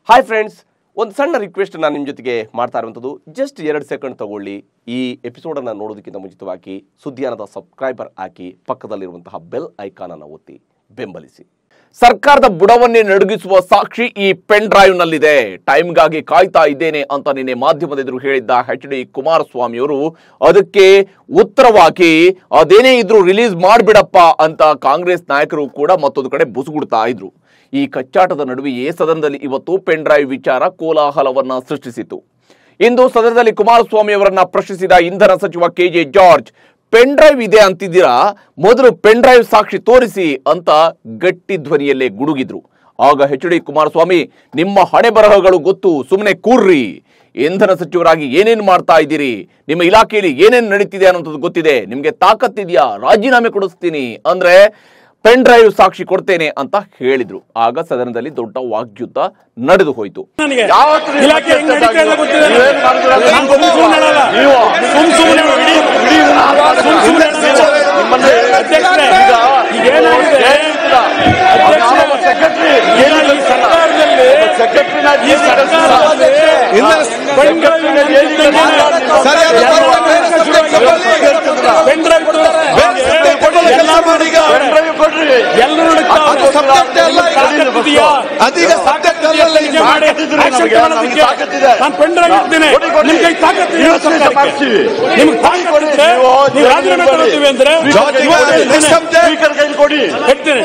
Hi friends ಒಂದು ಸಣ್ಣ request ನಾನು ನಿಮ್ಮ ಜೊತೆಗೆ ಮಾಡ್ತಾ ಇರುವಂಥದ್ದು ಜಸ್ಟ್ ಎರಡು ಸೆಕೆಂಡ್ ತಗೊಳ್ಳಿ ಈ ಎಪಿಸೋಡನ್ನು ನೋಡೋದಕ್ಕಿಂತ ಮುಂಚಿತವಾಗಿ ಸುದ್ದಿಯಾನದ ಸಬ್ಸ್ಕ್ರೈಬರ್ ಹಾಕಿ ಪಕ್ಕದಲ್ಲಿರುವಂತಹ ಬೆಲ್ ಐಕಾನನ್ನು ಒತ್ತಿ ಬೆಂಬಲಿಸಿ ಸರ್ಕಾರದ ಬುಡವನ್ನೇ ನಡುಗಿಸುವ ಸಾಕ್ಷಿ ಈ ಪೆನ್ ಡ್ರೈವ್ನಲ್ಲಿದೆ ಟೈಮ್ಗಾಗಿ ಕಾಯ್ತಾ ಇದ್ದೇನೆ ಅಂತ ನಿನ್ನೆ ಮಾಧ್ಯಮದ ಎದುರು ಹೇಳಿದ್ದ ಎಚ್ ಡಿ ಕುಮಾರಸ್ವಾಮಿಯವರು ಅದಕ್ಕೆ ಉತ್ತರವಾಗಿ ಅದೇನೇ ಇದ್ರೂ ರಿಲೀಸ್ ಮಾಡಿಬಿಡಪ್ಪ ಅಂತ ಕಾಂಗ್ರೆಸ್ ನಾಯಕರು ಕೂಡ ಮತ್ತೊಂದು ಕಡೆ ಬುಸುಗುಡ್ತಾ ಇದ್ರು ಈ ಕಚ್ಚಾಟದ ನಡುವೆಯೇ ಸದನದಲ್ಲಿ ಇವತ್ತು ಪೆನ್ ಡ್ರೈವ್ ವಿಚಾರ ಕೋಲಾಹಲವನ್ನ ಸೃಷ್ಟಿಸಿತು ಇಂದು ಸದನದಲ್ಲಿ ಕುಮಾರಸ್ವಾಮಿ ಅವರನ್ನ ಪ್ರಶ್ನಿಸಿದ ಇಂಧನ ಸಚಿವ ಕೆಜೆ ಜಾರ್ಜ್ ಪೆನ್ ಡ್ರೈವ್ ಇದೆ ಅಂತಿದ್ದೀರಾ ಮೊದಲು ಪೆನ್ ಡ್ರೈವ್ ಸಾಕ್ಷಿ ತೋರಿಸಿ ಅಂತ ಗಟ್ಟಿ ಧ್ವನಿಯಲ್ಲೇ ಗುಡುಗಿದ್ರು ಆಗ ಎಚ್ ಡಿ ಕುಮಾರಸ್ವಾಮಿ ನಿಮ್ಮ ಹಣೆ ಬರಹಗಳು ಗೊತ್ತು ಸುಮ್ಮನೆ ಕೂರ್ರಿ ಇಂಧನ ಸಚಿವರಾಗಿ ಏನೇನು ಮಾಡ್ತಾ ಇದ್ದೀರಿ ನಿಮ್ಮ ಇಲಾಖೆಯಲ್ಲಿ ಏನೇನು ನಡೀತಿದೆ ಅನ್ನೋದು ಗೊತ್ತಿದೆ ನಿಮಗೆ ತಾಕತ್ತಿದೆಯಾ ರಾಜೀನಾಮೆ ಕೊಡಿಸ್ತೀನಿ ಅಂದ್ರೆ ಪೆನ್ ಡ್ರೈವ್ ಸಾಕ್ಷಿ ಕೊಡ್ತೇನೆ ಅಂತ ಹೇಳಿದ್ರು ಆಗ ಸದನದಲ್ಲಿ ದೊಡ್ಡ ವಾಗ್ಯುದ್ಧ ನಡೆದು ಹೋಯಿತು ನನಗೆ ಯಾವತ್ತು ನೀವು ಇಲಾಖೆ ಹೆಂಗ್ ನಡೀತಾ ಇದೆ ಗೊತ್ತಿದೆ ನೀವೇನ್ ಮಾಡಿದ್ರಲ್ಲ? ನಾನು ಸುಮ್ ಸುಮ್ನೆ ಹೇಳಲ್ಲ. ನೀವು ಸುಮ್ ಸುಮ್ನೆ ಇಡೀ ಇಡೀ ಸುಮ್ ಸುಮ್ನೆ ಹೇಳಲ್ಲ. ನಿಮ್ಮಲ್ಲಿ ಅಧ್ಯಕ್ಷರೇ, ಈಗ ಈಗ ಏನಾಗಿದೆ? ಏನಿಲ್ಲ. ಅಧ್ಯಕ್ಷರೇ, ನಾವು ಸೆಕ್ರೆಟರಿ ಏನಾಗಿದೆ? ಈ ಸರ್ಕಾರದಲ್ಲಿ ಸೆಕ್ರೆಟರಿನ ಈ ಸರ್ಕಾರದಲ್ಲಿ ಪೆನ್ ಡ್ರೈವ್ ಸರ್, ಯಾರು ಬರೋದು ಬೇರೆ subject ತಗೊಳ್ಳಿ. ಪೆನ್ ಡ್ರೈವ್ ಎಲ್ಲ ನೋಡಿಗ ಪೆನ್ಡ್ರೈವ್ ಕೊಡ್ರಿ ಎಲ್ಲರೂ ನಡೀತಾ ಅದು subject ಅಲ್ಲ ಈಗ. ತಾಕತ್ತಿದೆಯಾ? ಅದೀಗ subject ಅಲ್ಲಲ್ಲ ಈಗ. ತನಿಖೆ ಮಾಡಿ ತಾಕತ್ತಿದ್ರೆ action ನಮಗೆ, ತಗೊಳ್ಳೋದಕ್ಕೆ ನಮಗೆ ತಾಕತ್ತಿದೆ. ನಾನು ಪೆನ್ ಡ್ರೈವ್ ಇಡ್ತೀನಿ ಕೊಡಿ, ಕೊಡಿ. ನಿಮ್ ಕೈ ತಾಕತ್ತಿದೆ ನೀವು ಸರ್ಕಾರಕ್ಕೆ. ಮಾಡ್ತೀವಿ. ನಿಮ್ಗೆ ಕೊಡಿ, ಕೊಡಿ. ತಾಕತ್ತಿದ್ರೆ ನೀವು ನೀವು ರಾಜೀನಾಮೆ ಕೊಡಿ. ತಗೊಳ್ತೀವಿ ಅಂದ್ರೆ ಸ್ಪೀಕರ್ ಕೈಲಿ ಇವಾಗ ಕೊಡಿ. next subject. ಸ್ಪೀಕರ್ ಕೈಲಿ ಕೊಡಿ ಇಡ್ತೀನಿ.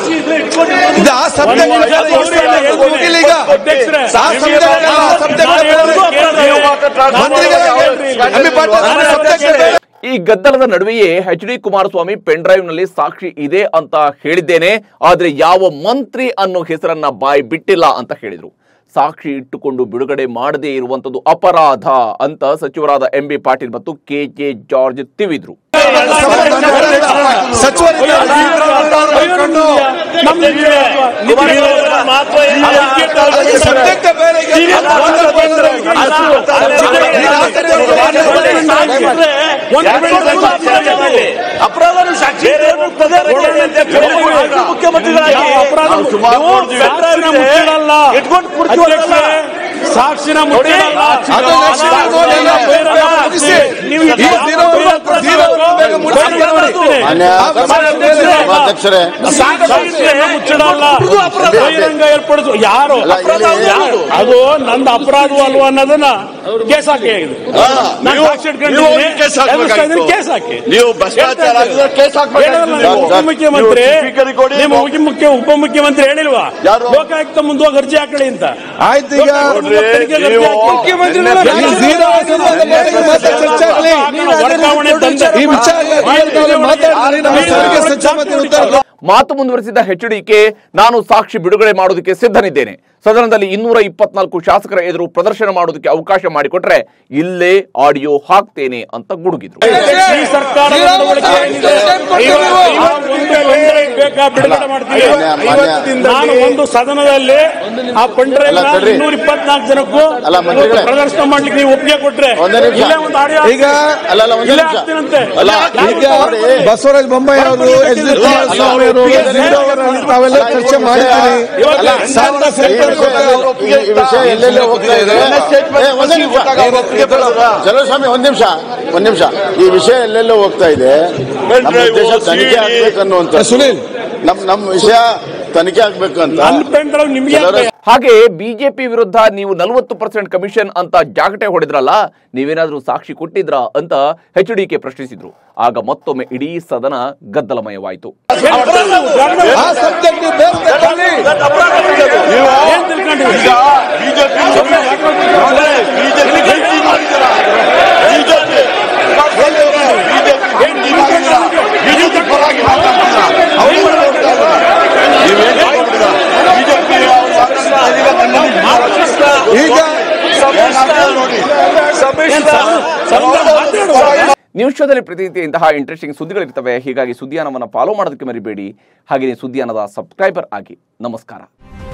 ಇದು ಆ subject ಒಂದು ನಿಮಿಷ ಇಲ್ಲ, ತಗೊಳ್ಳಿ, ಇಲ್ಲ, ಹೇಳ್ತೀನಿ. ಮುಗಿಲಿ ಈಗ. ಅಧ್ಯಕ್ಷರೇ, ಆ subject ಅಲ್ಲ, ಆ subject ನಾನು ಹೇಳೋದು ಬೇರೆ. ಅಪರಾಧ. ನೀವು ಮಾತಾಡ್ತಾ ನಾನು ಮಂತ್ರಿಗಳ ಹೇಳೋದು ಹೇಳ್ರಿ. ಎಮ್ಮಿ ಪಾಟೀಲ್ ನಾನು ಅವರ ಹೇಳೋದು subject ಬೇರೆ. ಈ ಗದ್ದಲದ ನಡುವೆಯೇ H D Kumaraswamy pen drive ನಲ್ಲಿ ಸಾಕ್ಷಿ ಇದೆ ಅಂತ ಹೇಳಿದ್ದೇನೆ ಆದ್ರೆ ಯಾವ ಮಂತ್ರಿ ಅನ್ನೋ ಹೆಸರನ್ನ ಬಾಯಿ ಬಿಟ್ಟಿಲ್ಲ ಅಂತ ಹೇಳಿದ್ರು ಸಾಕ್ಷಿ ಇಟ್ಟುಕೊಂಡು ಬಿಡುಗಡೆ ಮಾಡದೇ ಇರುವಂತದ್ದು ಅಪರಾಧ ಅಂತ ಸಚಿವರಾದ ಎಂ ಬಿ ಪಾಟೀಲ್ ಮತ್ತು ಕೆ ಜೆ ಜಾರ್ಜ್ ತಿವಿದ್ರು ಸಚಿವರಿದ್ದಾರೆ. ಅದಕ್ಕೆ subject ಬೇರೆ ಈಗ. ಅಪರಾಧ ಸಾಕ್ಷಿ ಸಾಕ್ಷಿನ ಮುಚ್ಚಿಡಲ್ಲ. ಅದು next time ನೋಡಿ ಎಲ್ಲ ಬೇರೆ ಬೇರೆ ಮುಗಿಸಿ. ನೀವು ಈ zero one- zero one ಬೇಗ ಮುಗಿಸಿ ನೋಡಿ. ಮಾನ್ಯ ಆ ವಿಚಾರ ಬೇರೆ. ಸಭಾಧ್ಯಕ್ಷರೇ ಸಾಕ್ಷಿಯನ್ನು ಮುಚ್ಚಿಡಲ್ಲ ಬಹಿರಂಗ ಏರ್ಪಡಿಸು ಯಾರು ಅಲ್ಲ, ಇಲ್ಲಿ- ಯಾರು? ಅದು ನಂದು ಅಪರಾಧ ಅಲ್ವಾ ಅನ್ನೋದನ್ನ ಕೇಸ್ ಹಾಕಿ ಆಗಿದೆ ನಾನು ನೀವು- ಸಾಕ್ಷಿ ಇಟ್ಕೊಂಡಿದ್ದೀನಿ. ನೀವು ಹೋಗಿ ಕೇಸ್ ಹಾಕ್ಬೇಕಾಗಿತ್ತು. ಎದುರಿಸ್ತಾ ಇದ್ದೀನಿ, ಕೇಸ್ ಹಾಕಿ ನೀವು ಭ್ರಷ್ಟಾಚಾರ ಆಗಿದ್ರೆ ಕೇಸ್ ಹಾಕ್ಬೇಕಾಗಿತ್ತು ಹೇಳಲ್ಲ ನೀವು. ನೀವು ಉಪಮುಖ್ಯಮಂತ್ರಿ ನೀವು ಸ್ಪೀಕರಿಗೆ ಕೊಡಿ. ನಿಮ್ಮ ಉಪಮುಖ್ಯ ಉಪಮುಖ್ಯಮಂತ್ರಿ ಹೇಳಿಲ್ವಾ ಯಾರು? ಲೋಕಾಯುಕ್ತ ಮುಂದೆ ಅರ್ಜಿ ಹಾಕಳಿ ಅಂತ ಆಯ್ತು ಈಗ ನೋಡ್ರಿ, ತನಿಖೆಗೆ ಅರ್ಜಿ ನೀವು ಹಾಕಿ. ಮುಖ್ಯಮಂತ್ರಿಗಳ ಈ zero one ಸಂಬಂಧ ಬಗ್ಗೆ ಮತ್ತೆ ಚರ್ಚೆ ಆಗಲಿ. ವರ್ಗಾವಣೆ ತಂದೆ. ಈ ವಿಚಾರ ಮಾತಾಡಿ ನಮ್ಮ ಸಾರಿಗೆ ಸಚಿವ ಮಂತ್ರಿ ಉತ್ತರ ಮಾತು ಮುಂದುವರಿಸಿದ ಎಚ್ ಡಿಕೆ ನಾನು ಸಾಕ್ಷಿ ಬಿಡುಗಡೆ ಮಾಡೋದಕ್ಕೆ ಸಿದ್ಧನಿದ್ದೇನೆ ಸದನದಲ್ಲಿ ಇನ್ನೂರ ಇಪ್ಪತ್ನಾಲ್ಕು ಶಾಸಕರ ಎದುರು ಪ್ರದರ್ಶನ ಮಾಡೋದಕ್ಕೆ ಅವಕಾಶ ಮಾಡಿಕೊಟ್ರೆ ಇಲ್ಲೇ ಆಡಿಯೋ ಹಾಕ್ತೇನೆ ಅಂತ ಗುಡುಗಿದ್ರು ಈ ಸರ್ಕಾರ ನಡವಳಿಕೆ ಏನಿದೆ? ಇವಾಗ- ಇವಾಗ ಒಂದು ಪೆಂಡ್ರೈವ್ ಬೇಕಾ ಬಿಡುಗಡೆ ಮಾಡ್ತೀವಿ ಮಾನ್ಯ- ಮಾನ್ಯ- ನಾನು ಒಂದು ಸದನದಲ್ಲಿ ಆ ಪೆಂಡ್ರೈವ್ ಅಲ್ಲ, ತಡ್ರಿ. ಇನ್ನೂರ ಇಪ್ಪತ್ನಾಲ್ಕು ಜನಕ್ಕೂ ಅಲ್ಲ, ಮಂತ್ರಿಗಳೇ. ಪ್ರದರ್ಶನ ಮಾಡ್ಲಿಕ್ಕೆ ನೀವು ಒಪ್ಪಿಗೆ ಕೊಟ್ರೆ ಒಂದೇ ನಿಮಿಷ. ಇಲ್ಲೇ ಒಂದು ಆಡಿಯೋ ಈಗ ಅಲ್ಲ ಅಲ್ಲ ಒಂದೇ ಇಲ್ಲೇ ನಿಮಿಷ ಹಾಕ್ತೀನಂತೆ ಅಲ್ಲ ಈಗ ಬಸವರಾಜ ಬೊಮ್ಮಾಯಿ ಅವರು ಎಸ್ ಡಿ ಕುಮಾರಸ್ವಾಮಿ ಅವರು ತಾವೆಲ್ಲ ಚರ್ಚೆ ಮಾಡಿದ್ದೀರಿ ಅಲ್ಲ, ಸಾಲದ ಸೆಂಟರ್ ಈ ಈ ವಿಷಯ ಎಲ್ಲೆಲ್ಲೇ ಹೋಗ್ತಾ ಇದೆ ಏ, ಒಂದೇ ನಿಮಿಷ ಚಲೋಸ್ವಾಮಿ ಒಂದ್ ನಿಮಿಷ ಒಂದ್ ನಿಮಿಷ ಈ ವಿಷಯ ಎಲ್ಲೆಲ್ಲೋ ಹೋಗ್ತಾ ಇದೆ ನಮ್ಮ ಉದ್ದೇಶ ತನಿಖೆ ಆಗ್ಬೇಕು ಅನ್ನುವಂಥ ಸುನೀಲ್ ನಮ್ ನಮ್ಮ ವಿಷಯ ತನಿಖೆ ಆಗ್ಬೇಕು ಅಂತ ನನ್ನ ಪೆಂಡ್ರೈವ್ ನಿಮ್ಗೆ ಕೆಲವರು- ಅಂತ ಹಾಗೆ ಬಿಜೆಪಿ ವಿರುದ್ಧ ನೀವು ನಲವತ್ತು ಪರ್ಸೆಂಟ್ ಕಮಿಷನ್ ಅಂತ ಜಾಗಟೆ ಹೊಡೆದ್ರಲ್ಲ ನೀವೇನಾದ್ರೂ ಸಾಕ್ಷಿ ಕೊಟ್ಟಿದ್ರ ಅಂತ ಎಚ್ ಡಿಕೆ ಪ್ರಶ್ನಿಸಿದ್ರು ಆಗ ಮತ್ತೊಮ್ಮೆ ಇಡೀ ಸದನ ಗದ್ದಲಮಯವಾಯಿತು ಆ ಸಬ್ಜೆಕ್ಟ್ ಬೇರೆ ತಗೊಳ್ಳಿ. ಏನ್ ತಿಳ್ಕೊಂಡಿದ್ದೀರಿ? ಈಗ ಬಿಜೆಪಿ ಬಿಜೆಪಿ ಗಟ್ಟಿ ಮಾಡಿದ್ದೀರ ಬಿಜೆಪಿ ಬಿಜೆಪಿ ಪರವಾಗಿ ಮಾತಾಡ್ತೀರ ಅವ್ರು ಮಾತಾಡ್ತಾರ. ನೀವೇನ್ ಮಾಡ್ಕೊಂಡಿದ್ದೀರ? ಬಿಜೆಪಿ ಅವ್ರು ಮಾತಾಡ್ತಾ ಇದೀರ, ನಮ್ಮಲ್ಲಿ ಮಾತಾಡ್ತಾ ಈಗ ಏನಾಗ್ತದೆ ನೋಡಿ ಏನ್ ಸದನ- ಸದನ ಮಾತಾಡುವಾಗ ನ್ಯೂಸ್ ಶೋದಲ್ಲಿ ಪ್ರತಿನಿತ್ಯ ಇಂತಹ ಇಂಟ್ರೆಸ್ಟಿಂಗ್ ಸುದ್ದಿಗಳಿರ್ತವೆ ಹೀಗಾಗಿ ಸುದ್ದಿಯಾನವನ್ನು ಫಾಲೋ ಮಾಡೋದಕ್ಕೆ ಮರಿಬೇಡಿ ಹಾಗೆಯೇ ಸುದ್ದಿಯಾನದ ಸಬ್ಸ್ಕ್ರೈಬರ್ ಆಗಿ ನಮಸ್ಕಾರ